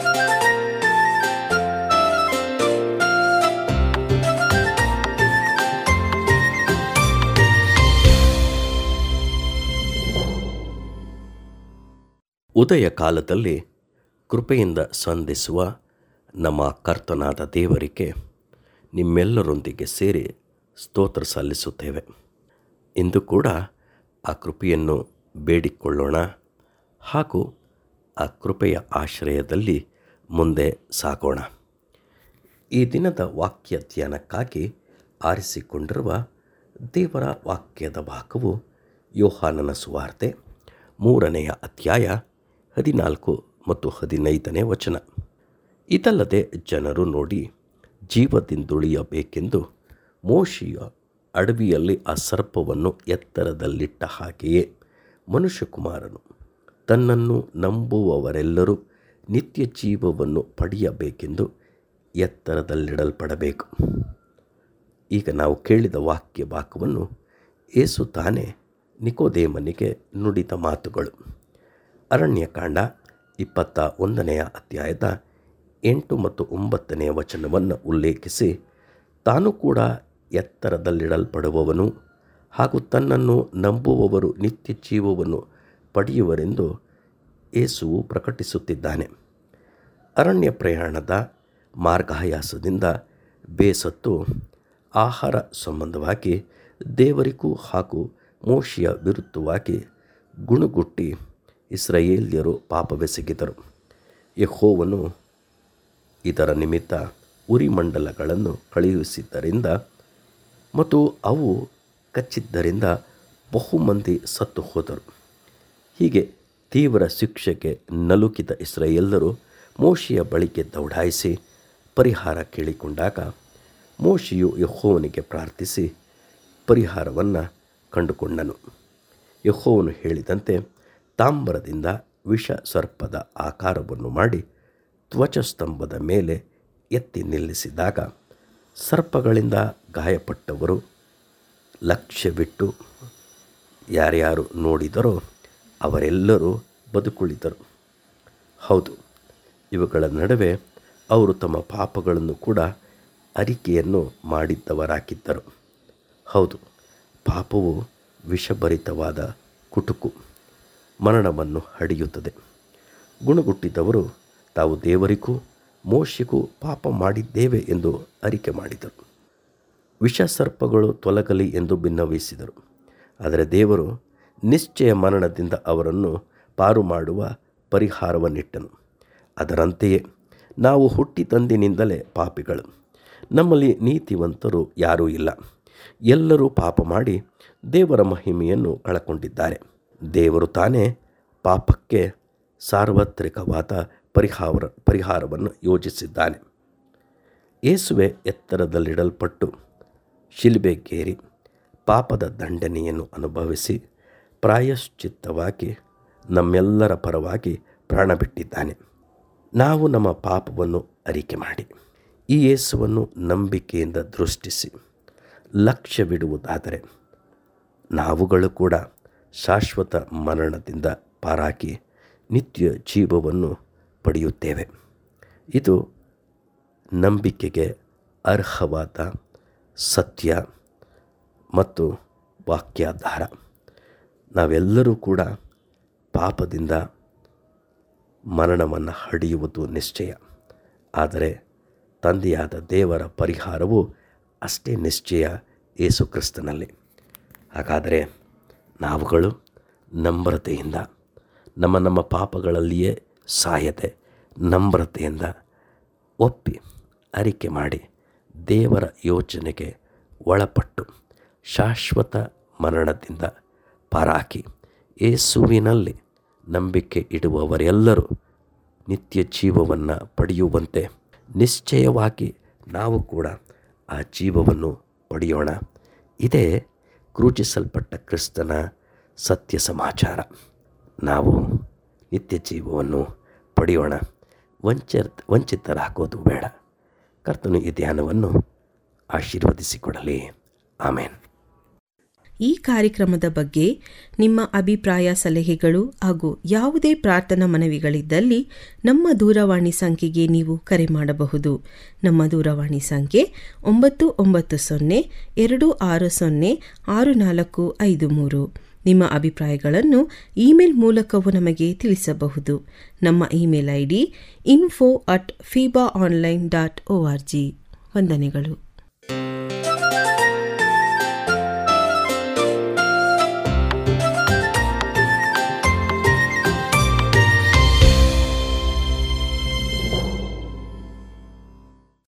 ಉದಯ ಕಾಲದಲ್ಲಿ ಕೃಪೆಯಿಂದ ಸಂಧಿಸುವ ನಮ್ಮ ಕರ್ತನಾದ ದೇವರಿಗೆ ನಿಮ್ಮೆಲ್ಲರೊಂದಿಗೆ ಸೇರಿ ಸ್ತೋತ್ರ ಸಲ್ಲಿಸುತ್ತೇವೆ ಇಂದು ಕೂಡ ಆ ಕೃಪೆಯನ್ನು ಬೇಡಿಕೊಳ್ಳೋಣ ಹಾಗೂ ಆ ಕೃಪೆಯ ಆಶ್ರಯದಲ್ಲಿ ಮುಂದೆ ಸಾಗೋಣ ಈ ದಿನದ ವಾಕ್ಯ ಧ್ಯಾನಕ್ಕಾಗಿ ಆರಿಸಿಕೊಂಡಿರುವ ದೇವರ ವಾಕ್ಯದ ಭಾಗವು ಯೋಹಾನನ ಸುವಾರ್ತೆ ಮೂರನೆಯ ಅಧ್ಯಾಯ ಹದಿನಾಲ್ಕು ಮತ್ತು ಹದಿನೈದನೇ ವಚನ ಇದಲ್ಲದೆ ಜನರು ನೋಡಿ ಜೀವದಿಂದುಳಿಯಬೇಕೆಂದು ಮೋಶಿಯ ಅಡವಿಯಲ್ಲಿ ಆ ಸರ್ಪವನ್ನು ಎತ್ತರದಲ್ಲಿಟ್ಟ ಹಾಗೆಯೇ ಮನುಷ್ಯಕುಮಾರನು ತನ್ನನ್ನು ನಂಬುವವರೆಲ್ಲರೂ ನಿತ್ಯ ಜೀವವನ್ನು ಪಡೆಯಬೇಕೆಂದು ಎತ್ತರದಲ್ಲಿಡಲ್ಪಡಬೇಕು ಈಗ ನಾವು ಕೇಳಿದ ವಾಕ್ಯ ಭಾಗವನ್ನು ಏಸು ತಾನೇ ನಿಕೋದೇಮನಿಗೆ ನುಡಿದ ಮಾತುಗಳು ಅರಣ್ಯಕಾಂಡ ಇಪ್ಪತ್ತ ಒಂದನೆಯ ಅಧ್ಯಾಯದ ಎಂಟು ಮತ್ತು ಒಂಬತ್ತನೆಯ ವಚನವನ್ನು ಉಲ್ಲೇಖಿಸಿ ತಾನು ಕೂಡ ಎತ್ತರದಲ್ಲಿಡಲ್ಪಡುವವನು ಹಾಗೂ ತನ್ನನ್ನು ನಂಬುವವರು ನಿತ್ಯ ಜೀವವನ್ನು ಪಡೆಯುವರೆಂದು ಏಸುವು ಪ್ರಕಟಿಸುತ್ತಿದ್ದಾನೆ ಅರಣ್ಯ ಪ್ರಯಾಣದ ಮಾರ್ಗಾಯಾಸದಿಂದ ಬೇಸತ್ತು ಆಹಾರ ಸಂಬಂಧವಾಗಿ ದೇವರಿಗೂ ಹಾಗೂ ಮೋಶಿಯ ವಿರುದ್ಧವಾಗಿ ಗುಣಗುಟ್ಟಿ ಇಸ್ರಾಯೇಲ್ಯರು ಪಾಪವೆಸಗಿದರು ಯಹೋವನು ಇದರ ನಿಮಿತ್ತ ಉರಿಮಂಡಲಗಳನ್ನು ಕಳುಹಿಸಿದ್ದರಿಂದ ಮತ್ತು ಅವು ಕಚ್ಚಿದ್ದರಿಂದ ಬಹುಮಂದಿ ಸತ್ತು ಹೋದರು ಹೀಗೆ ತೀವ್ರ ಶಿಕ್ಷೆಗೆ ನಲುಕಿದ ಇಸ್ರಾಯೇಲ್ಲರು ಮೋಶಿಯ ಬಳಿಗೆ ದೌಡಾಯಿಸಿ ಪರಿಹಾರ ಕೇಳಿಕೊಂಡಾಗ ಮೋಶಿಯು ಯಹೋವನಿಗೆ ಪ್ರಾರ್ಥಿಸಿ ಪರಿಹಾರವನ್ನು ಕಂಡುಕೊಂಡನು ಯಹೋವನು ಹೇಳಿದಂತೆ ತಾಮ್ರದಿಂದ ವಿಷ ಸರ್ಪದ ಆಕಾರವನ್ನು ಮಾಡಿ ಧ್ವಜಸ್ತಂಭದ ಮೇಲೆ ಎತ್ತಿ ನಿಲ್ಲಿಸಿದಾಗ ಸರ್ಪಗಳಿಂದ ಗಾಯಪಟ್ಟವರು ಲಕ್ಷ್ಯವಿಟ್ಟು ಯಾರ್ಯಾರು ನೋಡಿದರೋ ಅವರೆಲ್ಲರೂ ಬದುಕುಳಿದರು ಹೌದು ಇವುಗಳ ನಡುವೆ ಅವರು ತಮ್ಮ ಪಾಪಗಳನ್ನು ಕೂಡ ಅರಿಕೆಯನ್ನು ಮಾಡಿದ್ದವರಾಗಿದ್ದರು ಹೌದು ಪಾಪವು ವಿಷಭರಿತವಾದ ಕುಟುಕು ಮರಣವನ್ನು ಹಡಿಯುತ್ತದೆ ಗುಣಗುಟ್ಟಿದವರು ತಾವು ದೇವರಿಗೂ ಮೋಶಿಗೂ ಪಾಪ ಮಾಡಿದ್ದೇವೆ ಎಂದು ಅರಿಕೆ ಮಾಡಿದರು ವಿಷಸರ್ಪಗಳು ತೊಲಗಲಿ ಎಂದು ಭಿನ್ನವಿಸಿದರು ಆದರೆ ದೇವರು ನಿಶ್ಚಯ ಮರಣದಿಂದ ಅವರನ್ನು ಪಾರು ಮಾಡುವ ಪರಿಹಾರವನ್ನಿಟ್ಟನು ಅದರಂತೆಯೇ ನಾವು ಹುಟ್ಟಿತಂದಿನಿಂದಲೇ ಪಾಪಿಗಳು ನಮ್ಮಲ್ಲಿ ನೀತಿವಂತರು ಯಾರೂ ಇಲ್ಲ ಎಲ್ಲರೂ ಪಾಪ ಮಾಡಿ ದೇವರ ಮಹಿಮೆಯನ್ನು ಕಳಕೊಂಡಿದ್ದಾರೆ ದೇವರು ತಾನೇ ಪಾಪಕ್ಕೆ ಸಾರ್ವತ್ರಿಕವಾದ ಪರಿಹಾರ ಪರಿಹಾರವನ್ನು ಯೋಜಿಸಿದ್ದಾನೆ ಯೇಸುವೆ ಎತ್ತರದಲ್ಲಿಡಲ್ಪಟ್ಟು ಶಿಲ್ಬೆಗೇರಿ ಪಾಪದ ದಂಡನೆಯನ್ನು ಅನುಭವಿಸಿ ಪ್ರಾಯಶ್ಚಿತ್ತವಾಗಿ ನಮ್ಮೆಲ್ಲರ ಪರವಾಗಿ ಪ್ರಾಣ ಬಿಟ್ಟಿದ್ದಾನೆ ನಾವು ನಮ್ಮ ಪಾಪವನ್ನು ಅರಿಕೆ ಮಾಡಿ ಈ ಯೇಸುವನ್ನು ನಂಬಿಕೆಯಿಂದ ದೃಷ್ಟಿಸಿ ಲಕ್ಷ್ಯವಿಡುವುದಾದರೆ ನಾವುಗಳು ಕೂಡ ಶಾಶ್ವತ ಮರಣದಿಂದ ಪಾರಾಗಿ ನಿತ್ಯ ಜೀವವನ್ನು ಪಡೆಯುತ್ತೇವೆ ಇದು ನಂಬಿಕೆಗೆ ಅರ್ಹವಾದ ಸತ್ಯ ಮತ್ತು ವಾಕ್ಯಾಧಾರ ನಾವೆಲ್ಲರೂ ಕೂಡ ಪಾಪದಿಂದ ಮರಣವನ್ನು ಹಡಿಯುವುದು ನಿಶ್ಚಯ ಆದರೆ ತಂದೆಯಾದ ದೇವರ ಪರಿಹಾರವು ಅಷ್ಟೇ ನಿಶ್ಚಯ ಯೇಸು ಕ್ರಿಸ್ತನಲ್ಲಿ ಹಾಗಾದರೆ ನಾವುಗಳು ನಮ್ರತೆಯಿಂದ ನಮ್ಮ ನಮ್ಮ ಪಾಪಗಳಲ್ಲಿಯೇ ಸಾಯದೆ ನಮ್ರತೆಯಿಂದ ಒಪ್ಪಿ ಅರಿಕೆ ಮಾಡಿ ದೇವರ ಯೋಚನೆಗೆ ಒಳಪಟ್ಟು ಶಾಶ್ವತ ಮರಣದಿಂದ ಪಾರಾಕಿ ಏಸುವಿನಲ್ಲಿ ನಂಬಿಕೆ ಇಡುವವರೆಲ್ಲರೂ ನಿತ್ಯ ಜೀವವನ್ನು ಪಡೆಯುವಂತೆ ನಿಶ್ಚಯವಾಗಿ ನಾವು ಕೂಡ ಆ ಜೀವವನ್ನು ಪಡೆಯೋಣ ಇದೇ ಕ್ರೂಚಿಸಲ್ಪಟ್ಟ ಕ್ರಿಸ್ತನ ಸತ್ಯ ಸಮಾಚಾರ ನಾವು ನಿತ್ಯ ಜೀವವನ್ನು ಪಡೆಯೋಣ ವಂಚ ವಂಚಿತರಾಗೋದು ಬೇಡ ಕರ್ತನು ಈ ಧ್ಯಾನವನ್ನು ಆಶೀರ್ವದಿಸಿಕೊಡಲಿ ಆಮೇನ್ ಈ ಕಾರ್ಯಕ್ರಮದ ಬಗ್ಗೆ ನಿಮ್ಮ ಅಭಿಪ್ರಾಯ ಸಲಹೆಗಳು ಹಾಗೂ ಯಾವುದೇ ಪ್ರಾರ್ಥನಾ ಮನವಿಗಳಿದ್ದಲ್ಲಿ ನಮ್ಮ ದೂರವಾಣಿ ಸಂಖ್ಯೆಗೆ ನೀವು ಕರೆ ಮಾಡಬಹುದು ನಮ್ಮ ದೂರವಾಣಿ ಸಂಖ್ಯೆ ಒಂಬತ್ತು ಒಂಬತ್ತು ಸೊನ್ನೆ ಎರಡು ಆರು ಸೊನ್ನೆ ಆರು ನಾಲ್ಕು ಐದು ಮೂರು ನಿಮ್ಮ ಅಭಿಪ್ರಾಯಗಳನ್ನು ಇಮೇಲ್ ಮೂಲಕವೂ ನಮಗೆ ತಿಳಿಸಬಹುದು ನಮ್ಮ email I D info at fiba online dot O R G ವಂದನೆಗಳು